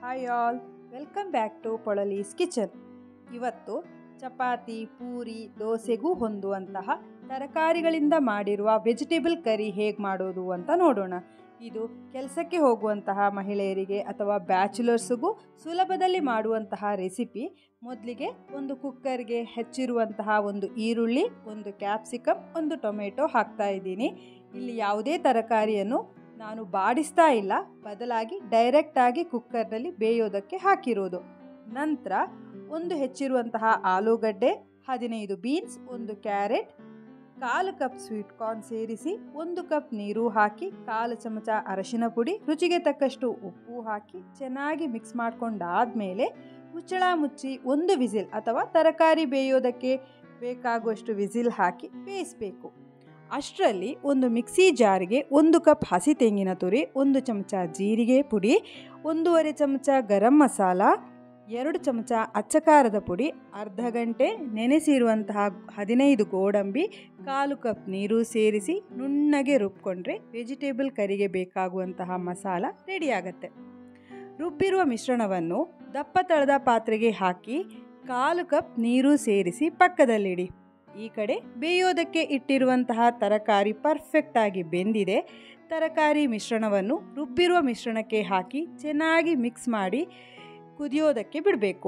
hi all welcome back to Polali's kitchen ಇವತ್ತು ಚಪಾತಿ ಪೂರಿ ದೋಸೆಗೂ ಹೊಂದುವಂತಹ ತರಕಾರಿಗಳಿಂದ ಮಾಡಿರುವ vegetable ಕರಿ ಹೇಗೆ ಮಾಡೋದು ಅಂತ ನೋಡೋಣ ಇದು ಕೆಲಸಕ್ಕೆ ಹೋಗುವಂತಹ ಮಹಿಳೆಯರಿಗೆ ಅಥವಾ ಬ್ಯಾಚುಲರ್ಸ್ಗೂ ಸುಲಭದಲ್ಲಿ ಮಾಡುವಂತಹ ರೆಸಿಪಿ ಮೊದಲಿಗೆ ಒಂದು ಕುಕ್ಕರ್ಗೆ ಹೆಚ್ಚಿರುವಂತಹ ಒಂದು ಈರುಳ್ಳಿ ಒಂದು ಕ್ಯಾಪ್ಸಿಕಮ್ ಒಂದು ಟೊಮೆಟೊ ಹಾಕ್ತಾ ಇದ್ದೀನಿ ಇಲ್ಲಿ ಯಾವುದೇ ತರಕಾರಿಯನ್ನು ನಾನು ಬಾಡಿಸ್ತಾ ಇಲ್ಲ ಬದಲಾಗಿ ಡೈರೆಕ್ಟಾಗಿ ಕುಕ್ಕರ್ನಲ್ಲಿ ಬೇಯೋದಕ್ಕೆ ಹಾಕಿರೋದು ನಂತರ ಒಂದು ಹೆಚ್ಚಿರುವಂತಹ ಆಲೂಗಡ್ಡೆ ಹದಿನೈದು ಬೀನ್ಸ್ ಒಂದು ಕ್ಯಾರೆಟ್ ಕಾಲು ಕಪ್ ಸ್ವೀಟ್ ಕಾರ್ನ್ ಸೇರಿಸಿ ಒಂದು ಕಪ್ ನೀರು ಹಾಕಿ ಕಾಲು ಚಮಚ ಅರಶಿನ ಪುಡಿ ರುಚಿಗೆ ತಕ್ಕಷ್ಟು ಉಪ್ಪು ಹಾಕಿ ಚೆನ್ನಾಗಿ ಮಿಕ್ಸ್ ಮಾಡ್ಕೊಂಡಾದಮೇಲೆ ಮುಚ್ಚಳ ಮುಚ್ಚಿ ಒಂದು ವಿಸಿಲ್ ಅಥವಾ ತರಕಾರಿ ಬೇಯೋದಕ್ಕೆ ಬೇಕಾಗುವಷ್ಟು ವಿಸಿಲ್ ಹಾಕಿ ಬೇಯಿಸಬೇಕು ಅಷ್ಟರಲ್ಲಿ ಒಂದು ಮಿಕ್ಸಿ ಜಾರಿಗೆ ಒಂದು ಕಪ್ ಹಸಿ ತೆಂಗಿನ ತುರಿ ಒಂದು ಚಮಚ ಜೀರಿಗೆ ಪುಡಿ ಒಂದೂವರೆ ಚಮಚ ಗರಂ ಮಸಾಲ ಎರಡು ಚಮಚ ಅಚ್ಚಕಾರದ ಪುಡಿ ಅರ್ಧ ಗಂಟೆ ನೆನೆಸಿರುವಂತಹ ಹದಿನೈದು ಗೋಡಂಬಿ ಕಾಲು ಕಪ್ ನೀರು ಸೇರಿಸಿ ನುಣ್ಣಗೆ ರುಬ್ಕೊಂಡ್ರೆ ವೆಜಿಟೇಬಲ್ ಕರಿಗೆ ಬೇಕಾಗುವಂತಹ ಮಸಾಲ ರೆಡಿಯಾಗತ್ತೆ ರುಬ್ಬಿರುವ ಮಿಶ್ರಣವನ್ನು ದಪ್ಪ ತಳದ ಪಾತ್ರೆಗೆ ಹಾಕಿ ಕಾಲು ಕಪ್ ನೀರು ಸೇರಿಸಿ ಪಕ್ಕದಲ್ಲಿಡಿ ಈ ಕಡೆ ಬೇಯೋದಕ್ಕೆ ಇಟ್ಟಿರುವಂತಹ ತರಕಾರಿ ಪರ್ಫೆಕ್ಟಾಗಿ ಬೆಂದಿದೆ ತರಕಾರಿ ಮಿಶ್ರಣವನ್ನು ರುಬ್ಬಿರುವ ಮಿಶ್ರಣಕ್ಕೆ ಹಾಕಿ ಚೆನ್ನಾಗಿ ಮಿಕ್ಸ್ ಮಾಡಿ ಕುದಿಯೋದಕ್ಕೆ ಬಿಡಬೇಕು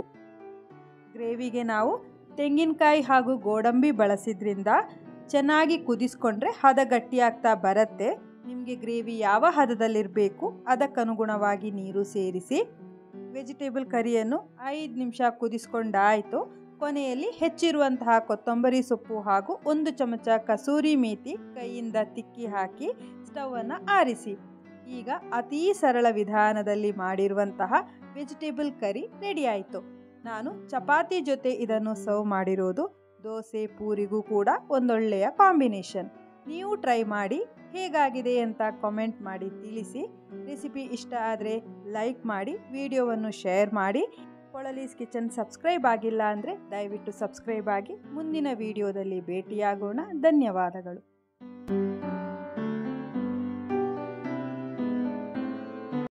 ಗ್ರೇವಿಗೆ ನಾವು ತೆಂಗಿನಕಾಯಿ ಹಾಗೂ ಗೋಡಂಬಿ ಬಳಸಿದ್ರಿಂದ ಚೆನ್ನಾಗಿ ಕುದಿಸ್ಕೊಂಡ್ರೆ ಹದ ಗಟ್ಟಿಯಾಗ್ತಾ ಬರುತ್ತೆ ನಿಮಗೆ ಗ್ರೇವಿ ಯಾವ ಹದದಲ್ಲಿರಬೇಕು ಅದಕ್ಕನುಗುಣವಾಗಿ ನೀರು ಸೇರಿಸಿ ವೆಜಿಟೇಬಲ್ ಕರಿಯನ್ನು ಐದು ನಿಮಿಷ ಕುದಿಸ್ಕೊಂಡಾಯಿತು ಕೊನೆಯಲ್ಲಿ ಹೆಚ್ಚಿರುವಂತಹ ಕೊತ್ತಂಬರಿ ಸೊಪ್ಪು ಹಾಗೂ ಒಂದು ಚಮಚ ಕಸೂರಿ ಮೇಥಿ ಕೈಯಿಂದ ತಿಕ್ಕಿ ಹಾಕಿ ಸ್ಟವನ್ನು ಆರಿಸಿ ಈಗ ಅತೀ ಸರಳ ವಿಧಾನದಲ್ಲಿ ಮಾಡಿರುವಂತಹ ವೆಜಿಟೇಬಲ್ ಕರಿ ರೆಡಿ ಆಯಿತು ನಾನು ಚಪಾತಿ ಜೊತೆ ಇದನ್ನು ಸರ್ವ್ ಮಾಡಿರೋದು ದೋಸೆ ಪೂರಿಗೂ ಕೂಡ ಒಂದೊಳ್ಳೆಯ ಕಾಂಬಿನೇಷನ್ ನೀವು ಟ್ರೈ ಮಾಡಿ ಹೇಗಾಗಿದೆ ಅಂತ ಕಾಮೆಂಟ್ ಮಾಡಿ ತಿಳಿಸಿ ರೆಸಿಪಿ ಇಷ್ಟ ಆದರೆ ಲೈಕ್ ಮಾಡಿ ವಿಡಿಯೋವನ್ನು ಶೇರ್ ಮಾಡಿ ಪೊಳಲೀಸ್ ಕಿಚನ್ ಸಬ್ಸ್ಕ್ರೈಬ್ ಆಗಿಲ್ಲ ಅಂದರೆ ದಯವಿಟ್ಟು ಸಬ್ಸ್ಕ್ರೈಬ್ ಆಗಿ ಮುಂದಿನ ವಿಡಿಯೋದಲ್ಲಿ ಭೇಟಿಯಾಗೋಣ ಧನ್ಯವಾದಗಳು